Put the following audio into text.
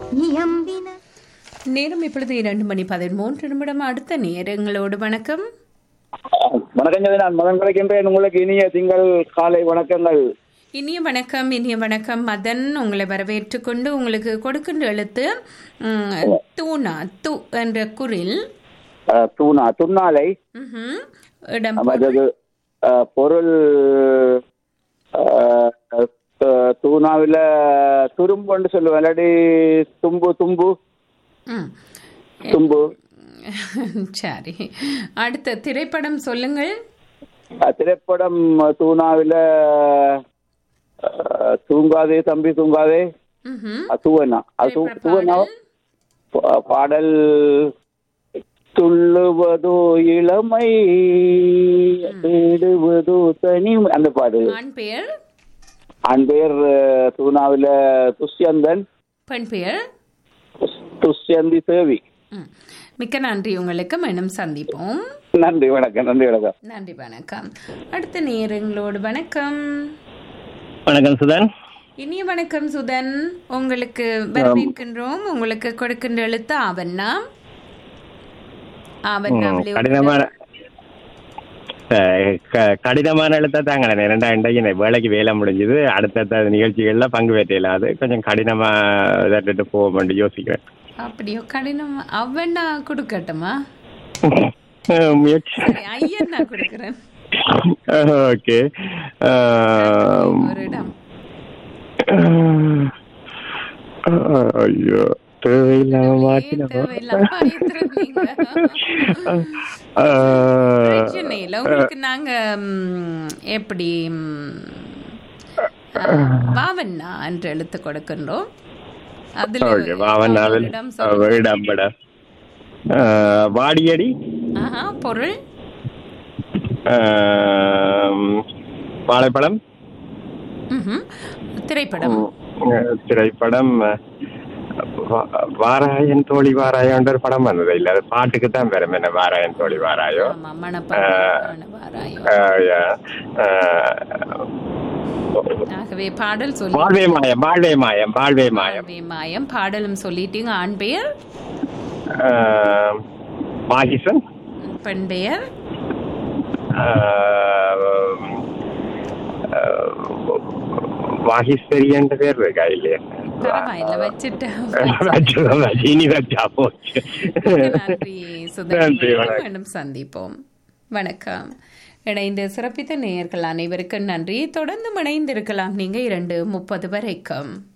இயம்பின நேரம் இப்பொழுது இரண்டு மணி பதிமூன்று நிமிடம் அடுத்த நேரங்களோடு வணக்கம் வணக்கம் ஜெகன். நான் மகன் கிடைக்கின்றேன் உங்களுக்கு இனிய திங்கள் காலை வணக்கங்கள் இனிய வணக்கம் இனிய வணக்கம் மதன் உங்களை வரவேற்றுக் கொண்டு உங்களுக்கு கொடுக்கின்ற எழுத்து ம், தூணா து என்ற குரில் அஹ், தூணா துண்ணாலை ம்ஹும். இடம் அதாவது அஹ், பொருள் அஹ், அஹ், தூணாவில துரும்புன்னு சொல்லுவேன் இல்லாட்டி தும்பு தும்பு ம். தும்பு சரி அடுத்த திரைப்படம் சொல்லுங்கள் அஹ், திரைப்படம் தூணாவில அஹ், தூங்காதே தம்பி தூங்காதே ம்ஹும். அஹ், தூவனா அது தூ- திரைப்பட தூவனா பாடல். பா- பாடல் துள்ளுவதோ இளமை தேடுவதோ தனிமை அந்த பாடு ஆண் பெயர் அந்த பேர் அஹ், தூணாவில துஷ்யந்தன் பெண் பெயர் துஷ்யந்தி தேவி ம். மிக்க நன்றி உங்களுக்கு மீண்டும் சந்திப்போம் நன்றி வணக்கம் நன்றி வணக்கம் நன்றி வணக்கம் அடுத்த நேரங்களோடு வணக்கம் வணக்கம் சுதன் இனிய வணக்கம் சுதன் உங்களுக்கு வரவேற்கின்றோம் உங்களுக்கு கொடுக்கின்ற எழுத்து ஆவண்ணா ஆவண்ணாவிலே உள்ள- கடினமான அஹ், க- கடினமான எழுத்த தாங்களே ரெண்டா இன்றைக்கு இந்த வேலைக்கு வேலை முடிஞ்சது அடுத்தடுத்த நிகழ்ச்சிகள்ல பங்கு பெற்ற இல்லாது கொஞ்சம் கடினமா இதாட்டு போவோம் யோசிக்கிறேன் அப்படியோ கடினம் அவண்ணா கொடுக்கட்டுமா அஹ், முயற்சி சரி, ஐயன் நான் கொடுக்கிறேன் ஓகே ஒரு இடம் ஐயோ தேவையில்லாம மாட்டினப்போ தேவையில்லாம பயந்துருந்தீங்க. பிரச்சனை இல்லை உங்களுக்கு நாங்க ம், எப்படி ம், அஹ், வாவண்ணா என்று எழுத்து கொடுக்கின்றோம் அதுல ஓகே பாவனாவில் ஒரு இடம் சொல்லுங்க. இடம் படம் வாடியடி ஆஹா, பொருள் ஆம், வாழைப்பழம் ம்ஹும். திரைப்படம் அஹ், திரைப்படம் அஹ், வா- வாராயன் தோழி வாராயோன்ற ஒரு படம் வந்தது இல்ல அது பாட்டுக்கு தான் பேரும் என்ன வாராயன் தோழி வாராயோ ஆமா மணப்பாறை வாராயோ அஹ், yeah. அஹ், ஆகவே பாடல் சொல்லி வாழ்வே மாயம் வாழ்வே மாயம் வாழ்வே மாயம் வாழ்வே மாயம் பாடலும் சொல்லிட்டீங்க ஆண் பெயர் அஹ், மாகிசன் பெண் பெயர் அஹ், அஹ், வாகிஸ்வரி என்ற பேர் இருக்கா இல்லையா பரவாயில்ல வச்சுட்டேன் வச்சுதான் வச்சு, இனி வச்சா போச்சு நன்றி நன்றி, சுதன் வணக்கம். மீண்டும் சந்திப்போம் வணக்கம் இணைந்து சிறப்பித்த நேயர்கள் அனைவருக்கும் நன்றி தொடர்ந்து இணைந்திருக்கலாம் நீங்க இரண்டு முப்பது வரைக்கும்